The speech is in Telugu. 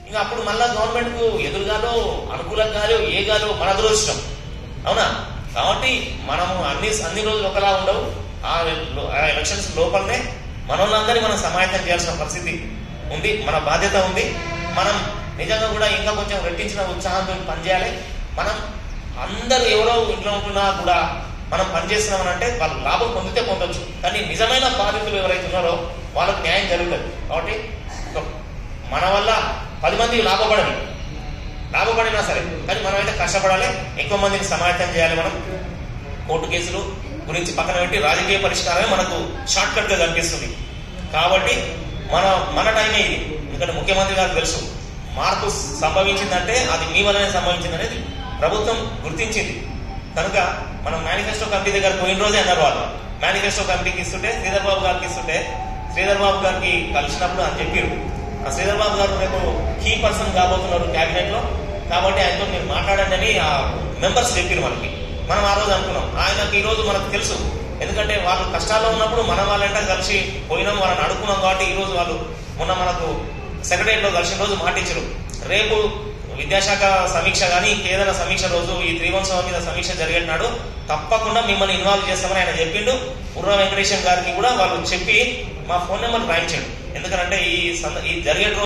ఇంకా అప్పుడు మళ్ళా గవర్నమెంట్ కు ఎదురుగాలో అనుకూలంగాలో ఏ గాలో మన దురదృష్టం అవునా కాబట్టి మనము అన్ని అన్ని రోజులు ఒకలా ఉండవు ఆ లో- ఆ ఎలక్షన్స్ లోపలనే మనోళ్ళందరినీ మనం సమాయత్తం చేయాల్సిన పరిస్థితి ఉంది మన బాధ్యత ఉంది మనం నిజంగా కూడా ఇంకా కొంచెం రెట్టించిన ఉత్సాహంతో పనిచేయాలి మనం అందరూ ఎవరో ఇంట్లో ఉంటున్నా కూడా మనం పనిచేస్తున్నామని అంటే వాళ్ళు లాభం పొందితే పొందొచ్చు కానీ నిజమైన బాధితులు ఎవరైతే ఉన్నారో వాళ్ళకి న్యాయం జరుగుతుంది కాబట్టి ఒక మన వల్ల పది మంది లాభపడాలి లాభపడినా సరే కానీ మనం అయితే కష్టపడాలి ఎక్కువ మందిని సమాయత్తం చేయాలి మనం కోర్టు కేసులు గురించి పక్కన పెట్టి రాజకీయ పరిష్కారమే మనకు షార్ట్ కట్ గా కనిపిస్తుంది కాబట్టి మన మన టైమే ఇది ఎందుకంటే ముఖ్యమంత్రి గారికి తెలుసు మార్పు సంభవించిందంటే అది మీ వల్లనే సంభవించింది అనేది ప్రభుత్వం గుర్తించింది కనుక మనం మేనిఫెస్టో కమిటీ దగ్గర పోయిన రోజే అన్నారు వాళ్ళు మేనిఫెస్టో కమిటీకి ఇస్తుంటే శ్రీధర్ బాబు గారికి ఇస్తుంటే శ్రీధర్ బాబు గారికి కలిసినప్పుడు అని చెప్పారు ఆ శ్రీధర్ బాబు గారు రేపు కీ పర్సన్ కాబోతున్నారు కేబినెట్ లో కాబట్టి ఆయనతో మీరు మాట్లాడండి అని ఆ మెంబర్స్ చెప్పారు మనకి మనం ఆ రోజు అనుకున్నాం ఆయనకి ఈ రోజు మనకు తెలుసు ఎందుకంటే వాళ్ళు కష్టాల్లో ఉన్నప్పుడు మన వాళ్ళంట కలిసి పోయినాం వాళ్ళని అడుగుకున్నాం కాబట్టి ఈ రోజు వాళ్ళు మొన్న మనకు సెక్రటరియట్ లో కలిసిన రోజు మాటించరు రేపు విద్యాశాఖ సమీక్ష కానీ ఇంకేదైనా సమీక్ష రోజు ఈ త్రివంశం మీద సమీక్ష జరిగేనాడు తప్పకుండా మిమ్మల్ని ఇన్వాల్వ్ చేస్తామని ఆయన చెప్పిండు బుర్రా వెంకటేశ్వర గారికి కూడా వాళ్ళు చెప్పి మా ఫోన్ నెంబర్ రాయించాడు ఎందుకంటే ఈ సంద- ఈ జరిగే రోజు